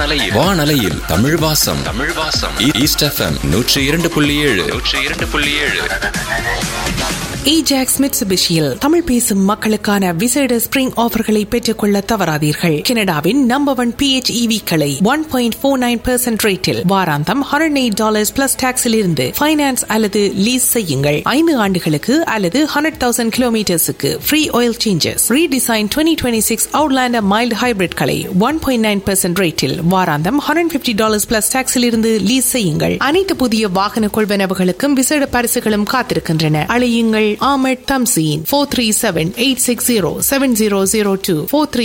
வானலையில் வானலையில் தமிழ் வாசம் தமிழ் வாசம் ஈஸ்ட் எஃப்எம் நூற்றி இரண்டு புள்ளி ஏழு நூற்றி இரண்டு புள்ளி ஏழு ஏஜாக்ஸ் மிட்சுபிஷியில் தமிழ் பேசும் மக்களுக்கான விசேட ஸ்பிரிங் ஆஃபர்களை பெற்றுக்கொள்ள தவறாதீர்கள் கனடாவின் நம்பர் ஒன் பிஹெச் களை one point four nine percent ரேட்டில் வாராந்தம் ஹண்ட்ரட் எயிட் டாலர்ஸ் பிளஸ் டாக்ஸில் இருந்து ஃபைனான்ஸ் அல்லது லீஸ் செய்யுங்கள் ஐந்து ஆண்டுகளுக்கு அல்லது ஹண்ட்ரட் தௌசண்ட் கிலோமீட்டர்ஸுக்கு free oil changes redesign twenty twenty six Outlander mild ஹைபிரிட்களை ஒன் பாயிண்ட் நைன் பெர்சென்ட் ரேட்டில் வாராந்தம் ஹண்ட்ரட் பிப்டி டாலர்ஸ் பிளஸ் டாக்ஸில் இருந்து லீஸ் செய்யுங்கள் அனைத்து புதிய வாகன கொள்வனவுகளுக்கும் விசேட பரிசுகளும் காத்திருக்கின்றன அழையுங்கள் Ahmed Tamzeen 437-860-7002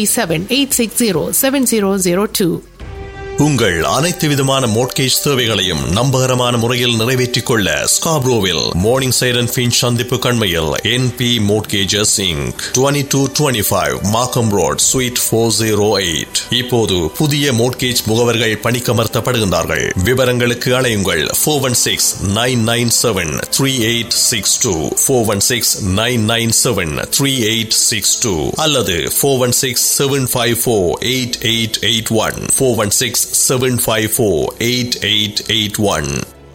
437-860-7002 உங்கள் அனைத்து விதமான மோட்கேஜ் தேவைகளையும் நம்பகரமான முறையில் நிறைவேற்றிக் கொள்ள ஸ்காப்ரோவில் மார்னிங் சைரன் பின் சந்திப்பு கண்மையில் N P mortgages Inc twenty two twenty five Markham Road suite four zero eight இப்போது புதிய மோட்கேஜ் முகவர்கள் பணிக்கமர்த்தப்படுகின்றார்கள் விவரங்களுக்கு அலையுங்கள் four one six nine nine seven three eight six two four one six nine nine seven three eight six two அல்லது four one six seven five four eight eight eight one four one six seven five four eight eight eight one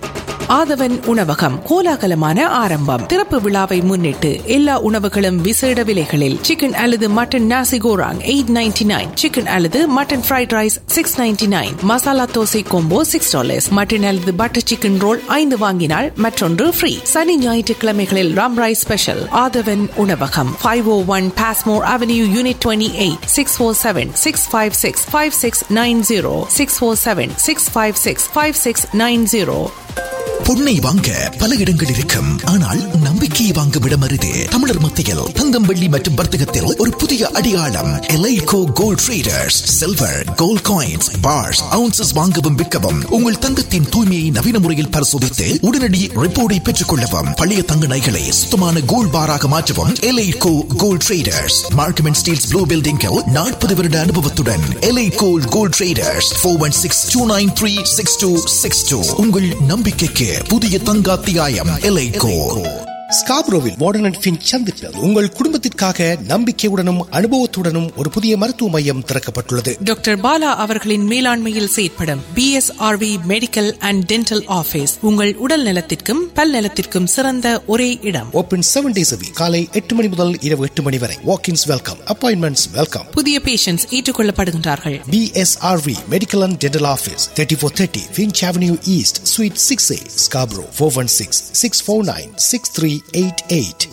Aathavan உணவகம் கோலாகலமான ஆரம்பம் திறப்பு விழாவை முன்னிட்டு எல்லா உணவுகளும் விசேட விலைகளில் சிக்கன் அல்லது mutton nasi goreng eight ninety nine chicken அல்லது mutton fried rice six ninety nine masala dosa combo six dollars mutton அல்லது பட்டர் சிக்கன் ரோல் ஐந்து வாங்கினால் மற்றொன்று ஃப்ரீ சனி ஞாயிற்றுக்கிழமைகளில் ராம் ரைஸ் ஸ்பெஷல் ஆதவன் உணவகம் five O one Passmore Avenue unit twenty eight six four seven six five six five six nine zero six four seven six five six five six nine zero பொன்னை வாங்க பல இடங்கள் இருக்கும் ஆனால் நம்பிக்கையை வாங்கும் இடம் அரிது தமிழர் மத்தியில் தங்கம் வெள்ளி மற்றும் வர்த்தகத்தில் ஒரு புதிய அடையாளம் எலைகோ gold traders silver gold coins bars ounces வாங்கவும் விற்கவும் உங்கள் தங்கத்தின் தூய்மையை நவீன முறையில் பரிசோதித்து உடனடி ரிப்போர்ட்டை பெற்றுக் கொள்ளவும் பழைய தங்க நகைகளை சுத்தமான கோல்ட் பாராக மாற்றவும் எலைகோ gold traders Markham and Steeles blue பில்டிங்கில் நாற்பது வருட அனுபவத்துடன் எலைகோ gold traders four one six two nine three six two six two உங்கள் நம்பிக்கைக்கு புதிய தங்காத்தியாயம் எலைகோ ஸ்காப்ரோவில் வார்டன் அண்ட் ஃபின் சந்திப்பில் உங்கள் குடும்பத்திற்காக நம்பிக்கையுடனும் அனுபவத்துடனும் ஒரு புதிய மருத்துவ மையம் திறக்கப்பட்டுள்ளது டாக்டர் பாலா அவர்களின் மேலாண்மையில் செயற்படும் BSRV medical and dental office உங்கள் உடல் நலத்திற்கும் பல் நலத்திற்கும் சிறந்த ஒரே இடம் ஓபன் செவன் டேஸ் காலை எட்டு மணி முதல் இரவு எட்டு மணி வரை வாக்கின்ஸ் வெல்கம் அப்பாயின்மெண்ட்ஸ் வெல்கம் புதிய பேஷண்ட்ஸ் ஏற்றுக்கொள்ளப்படுகின்றார்கள் BSRV medical and dental office thirty four thirty Finch Avenue East suite six A Scarborough four one six six four nine six three eight eight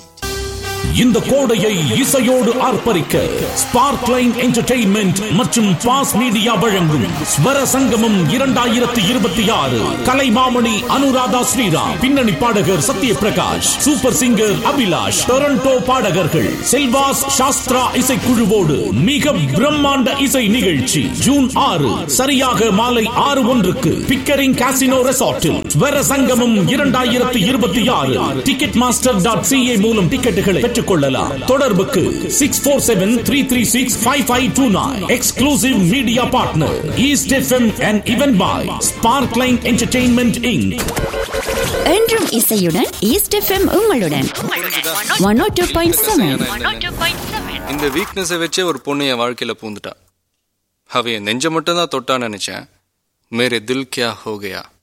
இந்த கோடையை இசையோடு ஆர்ப்பரிக்க ஸ்பார்க் லைன் என்டர்டெயின்மெண்ட் மற்றும் பாஸ் media வழங்கும் ஸ்வர சங்கமம் இரண்டாயிரத்தி இருபத்தி ஆறு கலைமாமணி அனுராதா ஸ்ரீராம் பின்னணி பாடகர் Sathyaprakash super singer Abhilash Toronto பாடகர்கள் செல்வாஸ் சாஸ்திரா இசைக்குழுவோடு மிக பிரம்மாண்ட இசை நிகழ்ச்சி ஜூன் ஆறு சரியாக மாலை ஆறு ஒன்றுக்கு பிக்கரிங் காசினோ ரெசார்ட்டில் ஸ்வர சங்கமம் இரண்டாயிரத்தி இருபத்தி ஆறு டிக்கெட் மாஸ்டர் டாட் சிஏ மூலம் டிக்கெட்டுகளை பெற்றுக் கொள்ளலாம் தொடர்புக்கு six four seven three three six five five two nine exclusive media partner East FM and இவன் பாய் ஸ்பார்க் லைன் என்டர்டெயின்மெண்ட் இங்க் என்றும் இசையுடன் ஈஸ்ட் எஃப்எம் உங்களுடன் one O two point seven இந்த வீக்னஸை வச்சே ஒரு பொண்ணு என் வாழ்க்கையில பூந்துட்டா அவ என் நெஞ்ச மட்டும் தான் தொட்டான்னு நினைச்சேன் மேரே தில் கியா ஹோ கயா